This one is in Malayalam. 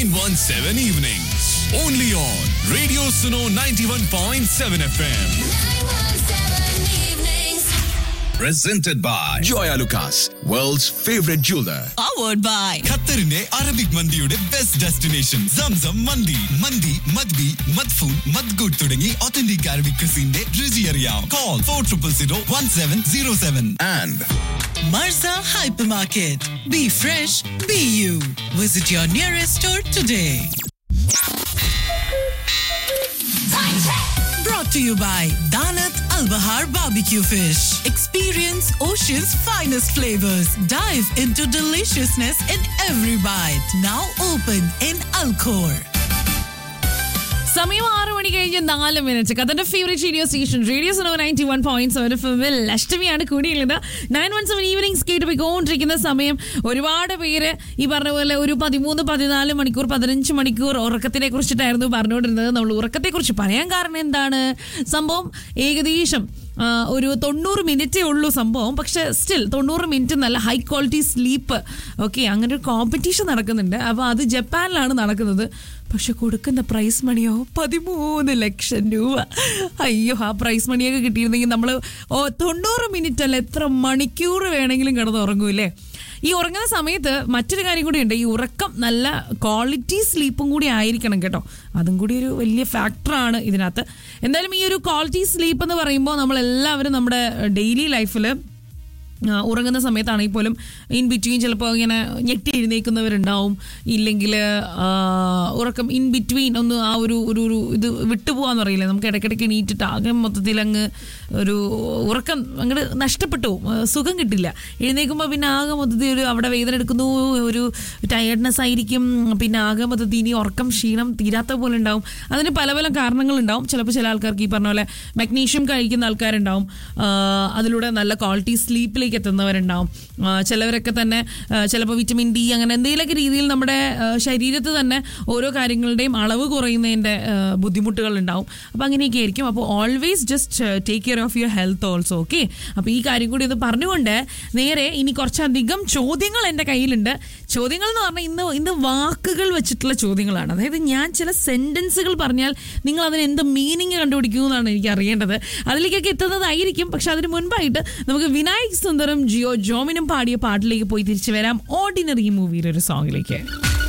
917 evenings. Only on Radio Suno 91.7 FM. Presented by Joya Lucas, world's favorite jeweler. powered by ഖത്തറിന്റെ അറബിക് മന്തിയുടെ ബെസ്റ്റ് ഡെസ്റ്റിനേഷൻ സംസം മന്തി മന്തി മദ്ബി മദ്ഫൂൻ മദ്ഗുഡ് തുടങ്ങി ഒത്തന്റിക് അറബിക് ക്രിസിന്റെ രുചി അറിയാം call four triple zero one seven zero seven And Marza Hypermarket. Be fresh, be you. Visit your nearest store today. Brought to you by Danat Al Bahar Barbecue Fish. Experience Ocean's finest flavors. Dive into deliciousness in every bite. Now open in Alcor. സമയം ആറ് മണി കഴിഞ്ഞ് നാല് മിനിറ്റ് കഥന്റെ ഫേവറേറ്റ് റേഡിയോ സ്റ്റേഷൻ റേഡിയോ സോ നയൻറ്റി വൺ പോയിന്റ് സെവൻ ഫിമിൽ അഷ്ടമിയാണ് കൂടിയുള്ളത് നയൻ വൺ സെവൻ ഈവനിങ്സ് കേട്ട് പോയിക്കൊണ്ടിരിക്കുന്ന സമയം ഒരുപാട് പേര് ഈ പറഞ്ഞ പോലെ ഒരു പതിമൂന്ന് പതിനാല് മണിക്കൂർ പതിനഞ്ച് മണിക്കൂർ ഉറക്കത്തിനെ കുറിച്ചിട്ടായിരുന്നു പറഞ്ഞുകൊണ്ടിരുന്നത് നമ്മൾ ഉറക്കത്തെ കുറിച്ച് പറയാൻ കാരണം എന്താണ് സംഭവം ഏകദേശം ആ, ഒരു തൊണ്ണൂറ് മിനിറ്റേ ഉള്ളൂ സംഭവം പക്ഷെ സ്റ്റിൽ തൊണ്ണൂറ് മിനിറ്റ് നല്ല ഹൈ ക്വാളിറ്റി സ്ലീപ്പ് ഓക്കെ അങ്ങനെ ഒരു കോമ്പറ്റീഷൻ നടക്കുന്നുണ്ട് അപ്പോൾ അത് ജപ്പാനിലാണ് നടക്കുന്നത് പക്ഷെ കൊടുക്കുന്ന പ്രൈസ് മണിയോ പതിമൂന്ന് ലക്ഷം രൂപ അയ്യോ ആ പ്രൈസ് മണിയൊക്കെ കിട്ടിയിരുന്നെങ്കിൽ നമ്മൾ ഓ തൊണ്ണൂറ് മിനിറ്റ് അല്ല എത്ര മണിക്കൂർ വേണമെങ്കിലും കിടന്ന് ഉറങ്ങൂല്ലേ ഈ ഉറങ്ങുന്ന സമയത്ത് മറ്റൊരു കാര്യം കൂടി ഉണ്ട് ഈ ഉറക്കം നല്ല ക്വാളിറ്റി സ്ലീപ്പും കൂടി ആയിരിക്കണം കേട്ടോ അതും കൂടി ഒരു വലിയ ഫാക്ടറാണ് ഇതിനകത്ത് എന്തായാലും ഈ ഒരു ക്വാളിറ്റി സ്ലീപ്പ് എന്ന് പറയുമ്പോൾ നമ്മൾ എല്ലാവരും നമ്മുടെ ഡെയിലി ലൈഫിൽ ആ, ഉറങ്ങുന്ന സമയത്താണെങ്കിൽ പോലും ഇൻ ബിറ്റ്വീൻ ചിലപ്പോൾ ഇങ്ങനെ ഞെട്ടി എഴുന്നേൽക്കുന്നവരുണ്ടാവും ഇല്ലെങ്കിൽ ആ, ഉറക്കം ഇൻ ബിറ്റ്വീൻ ഒന്ന് ആ ഒരു ഒരു ഒരു ഇത് വിട്ടുപോകാന്ന് പറയില്ലേ നമുക്ക് ഇടയ്ക്കിടയ്ക്ക് എണീറ്റിട്ട് ആകെ മൊത്തത്തിൽ അങ്ങ് ഒരു ഉറക്കം അങ്ങോട്ട് നഷ്ടപ്പെട്ടു പോകും. ആ, സുഖം കിട്ടില്ല എഴുന്നേൽക്കുമ്പോൾ പിന്നെ ആകെ മൊത്തത്തിൽ ഒരു അവിടെ വേദന എടുക്കുന്നു ഒരു ടയർഡ്നെസ് ആയിരിക്കും പിന്നെ ആകെ മൊത്തത്തിൽ ഇനി ഉറക്കം ക്ഷീണം തീരാത്ത പോലെ ഉണ്ടാവും അതിന് പല പല കാരണങ്ങളുണ്ടാവും ചിലപ്പോൾ ചില ആൾക്കാർക്ക് ഈ പറഞ്ഞ പോലെ മഗ്നീഷ്യം കഴിക്കുന്ന ആൾക്കാരുണ്ടാവും ആ, അതിലൂടെ നല്ല ക്വാളിറ്റി സ്ലീപ്പിലേക്ക് എത്തുന്നവരുണ്ടാവും ആ, ചിലവരൊക്കെ തന്നെ ചിലപ്പോൾ വിറ്റമിൻ ഡി അങ്ങനെ എന്തെങ്കിലുമൊക്കെ രീതിയിൽ നമ്മുടെ ആ, ശരീരത്ത് തന്നെ ഓരോ കാര്യങ്ങളുടെയും അളവ് കുറയുന്നതിൻ്റെ ആ, ബുദ്ധിമുട്ടുകൾ ഉണ്ടാവും അപ്പോൾ അങ്ങനെയൊക്കെ ആയിരിക്കും അപ്പോൾ always just take care of your health also okay അപ്പോൾ ഈ കാര്യം കൂടി ഇത് പറഞ്ഞുകൊണ്ട് നേരെ ഇനി കുറച്ചധികം ചോദ്യങ്ങൾ എൻ്റെ കയ്യിലുണ്ട് ചോദ്യങ്ങൾ എന്ന് പറഞ്ഞാൽ ഇന്ന് ഇന്ന് വാക്കുകൾ വെച്ചിട്ടുള്ള ചോദ്യങ്ങളാണ് അതായത് ഞാൻ ചില സെന്റൻസുകൾ പറഞ്ഞാൽ നിങ്ങൾ അതിന് എന്ത് മീനിങ് കണ്ടുപിടിക്കുമെന്നാണ് എനിക്ക് അറിയേണ്ടത് അതിലേക്കൊക്കെ എത്തുന്നതായിരിക്കും പക്ഷെ അതിന് മുൻപായിട്ട് നമുക്ക് വിനായക് സുന്ദറും ജിയോ ജോമിനും പാടിയ പാട്ടിലേക്ക് പോയി തിരിച്ചു വരാം ഓർഡിനറി മൂവിയിലെ ഒരു സോങ്ങിലേക്ക്